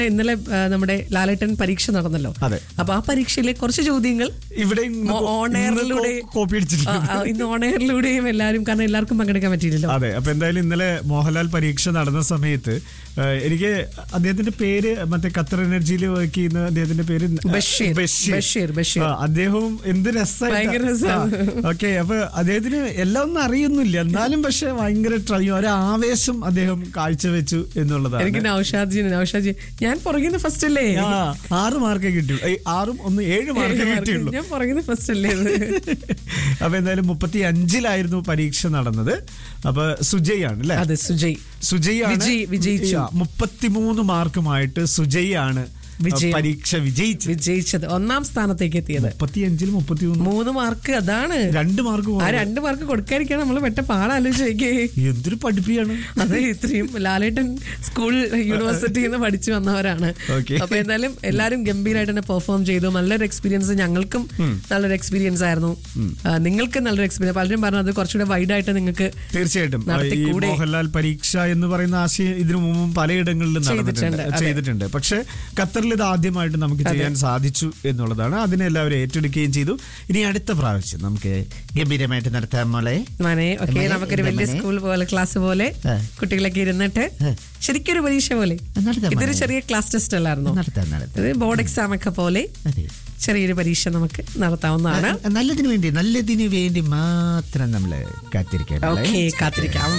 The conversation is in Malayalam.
ഇന്നലെ ആ, നമ്മുടെ ലാലേട്ടൻ പരീക്ഷ നടന്നല്ലോ അതെ. അപ്പൊ ആ പരീക്ഷയിലെ കുറച്ച് ചോദ്യങ്ങൾ ഇവിടെ ഓൺ എയറിലൂടെ കോപ്പി അടിച്ചിട്ടുണ്ട് ഇന്ന് ഓൺ എയറിലൂടെയും എല്ലാവരും കാരണം എല്ലാവർക്കും പങ്കെടുക്കാൻ പറ്റിയില്ലല്ലോ അതെ അപ്പൊ എന്തായാലും ഇന്നലെ മോഹൻലാൽ പരീക്ഷ നടന്ന സമയത്ത് ആ, എനിക്ക് അദ്ദേഹത്തിന്റെ പേര് മറ്റേ ഖത്തർ എനർജിയിൽ വർക്ക് ചെയ്യുന്ന അദ്ദേഹത്തിന്റെ പേര് ബഷീർ. ബഷീർ, ബഷീർ. ആ, അദ്ദേഹവും എന്ത് ഭയങ്കര രസാണ്. ഓക്കെ അപ്പൊ അദ്ദേഹത്തിന് എല്ലാം ഒന്നും അറിയുന്നില്ല എന്നാലും പക്ഷെ ഭയങ്കര ട്രൈ ഒരു ആവേശം അദ്ദേഹം കാഴ്ചവെച്ചു എന്നുള്ളതാണ് എനിക്ക് നൌഷാദ്ജി നൌഷാദ്ജി ഞാൻ പുറകിന്ന് ഫസ്റ്റ് അല്ലേ ആ, ആറ് മാർക്കേ കിട്ടിയുള്ളൂ ഏയ്, ആറും ഒന്ന് ഏഴ് മാർക്കേ കിട്ടിയുള്ളൂ ഞാൻ പുറകിന്ന് ഫസ്റ്റ് അല്ലേ ഇത്? അപ്പൊ എന്തായാലും മുപ്പത്തി അഞ്ചിലായിരുന്നു പരീക്ഷ നടന്നത് അപ്പൊ സുജയ് ആണ് അല്ലെ അതെ സുജയ് സുജയാണ് വിജയ്- വിജയിച്ചു. മുപ്പത്തിമൂന്ന് മാർക്കുമായിട്ട് സുജയാണ് വിജയം. പരീക്ഷ വിജയിച്ചു വിജയിച്ചത് ഒന്നാം സ്ഥാനത്തേക്ക് എത്തിയത് മുപ്പത്തിയഞ്ചിൽ മുപ്പത്തിമൂന്ന് മൂന്ന് മാർക്ക് അതാണ് രണ്ട് മാർക്ക് ആ രണ്ട് മാർക്ക് കൊടുക്കാതിരിക്കാൻ നമ്മൾ പെട്ട പാടാലോചിച്ച് നോക്കിയേ എന്തൊരു പഠിപ്പിയാണ് അതെ ഇത്രയും ലാലേട്ടൻ സ്കൂൾ യൂണിവേഴ്സിറ്റിയിൽ നിന്ന് പഠിച്ചു വന്നവരാണ് Okay. അപ്പൊ എന്തായാലും എല്ലാരും ഗംഭീരമായിട്ട് തന്നെ പെർഫോം ചെയ്തു നല്ലൊരു എക്സ്പീരിയൻസ് ഞങ്ങൾക്കും നല്ലൊരു എക്സ്പീരിയൻസ് ആയിരുന്നു ആ, നിങ്ങൾക്ക് നല്ലൊരു എക്സ്പീരിയൻസ് പലരും പറഞ്ഞത് കുറച്ചുകൂടെ വൈഡ് ആയിട്ട് നിങ്ങൾക്ക് തീർച്ചയായിട്ടും നടത്തി ഈ കൂടെ. മോഹൻലാൽ പരീക്ഷ എന്ന് പറയുന്ന ആശയം ഇതിനു മുമ്പും പലയിടങ്ങളിലും നടന്നിട്ടുണ്ട് ചെയ്തിട്ടുണ്ട്, അതെ. ചെയ്തിട്ടുണ്ട് പക്ഷെ ഖത്തറിൽ ഇത് ആദ്യമായിട്ട് നമുക്ക് ചെയ്യാൻ സാധിച്ചു എന്നുള്ളതാണ് അതിനെ എല്ലാവരും ഏറ്റെടുക്കുകയും ചെയ്തു ഇനി അടുത്ത പ്രാവശ്യം നമുക്ക് ഗംഭീരമായിട്ട് നടത്താൻ മോളെ മനെ ഓക്കെ മനെ, നമുക്കൊരു എന്താ വലിയ മനെ? സ്കൂൾ പോലെ ക്ലാസ് പോലെ ആ. കുട്ടികളൊക്കെ ഇരുന്നിട്ട് ആ. ശരിക്കും ഒരു പരീക്ഷ പോലെ നടത്താം ഇതൊരു മനെ. ചെറിയ ക്ലാസ് ടെസ്റ്റ് അല്ലായിരുന്നോ നടത്താം നടത്താം ഇത് ബോർഡ് എക്സാം ഒക്കെ പോലെ അതെ ചെറിയൊരു പരീക്ഷ നമുക്ക് നടത്താവുന്നതാണ് നല്ലതിന് വേണ്ടി നല്ലതിന് വേണ്ടി മാത്രം നമ്മൾ കാത്തിരിക്കാം ഓക്കെ കാത്തിരിക്കാം